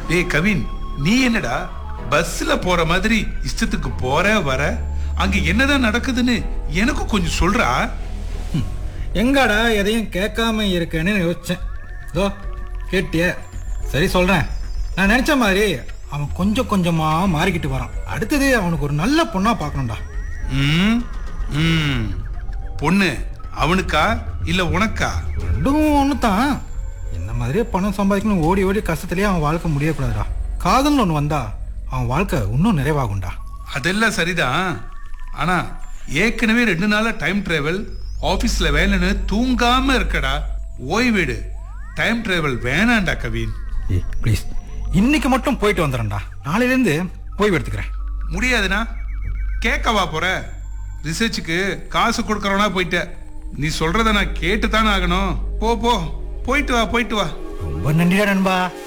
டேய் கவின் நீ என்னடா பஸ்ல போற மாதிரி இஷ்டத்துக்கு போற வர அங்க என்னதான் நடக்குதுன்னு எனக்கு கொஞ்சம் சொல்றா எங்கடா எதையும் கேட்காம இருக்கேன்னு யோசிச்சேன் இதோ கேட்டிய சரி சொல்றேன் நான் நினைச்ச மாதிரி அவன் கொஞ்சம் கொஞ்சமா மாறிக்கிட்டு வரான் அடுத்தது அவனுக்கு ஒரு நல்ல பொண்ணா பார்க்கணும்டா ம் ம் பொண்ணு அவனுக்கா இல்ல உனக்கா ரெண்டும் ஒன்று தான் இந்த மாதிரியே பணம் சம்பாதிக்கணும் ஓடி ஓடி கஷ்டத்துலேயே அவன் வாழ்க்கை முடியக்கூடாதுடா காதல்னு ஒன்று வந்தா அவன் வாழ்க்கை இன்னும் நிறைவாகும்டா அதெல்லாம் சரிதான் ஆனா ஏற்கனவே ரெண்டு நாளா டைம் டிராவல் ஆபீஸ்ல வேலைன்னு தூங்காம இருக்கடா ஓய்வீடு டைம் டிராவல் வேணாண்டா கவின் ஏய் ப்ளீஸ் இன்னைக்கு மட்டும் போயிட்டு வந்துடுறேன்டா நாளையிலேருந்து ஓய்வு எடுத்துக்கிறேன் முடியாதுனா கேட்கவா போற ரிசர்ச்சுக்கு காசு கொடுக்கறவனா போயிட்ட நீ சொல்றத நான் கேட்டு தானே ஆகணும் போ போ போயிட்டு வா போயிட்டு வா ரொம்ப நன்றிடா நண்பா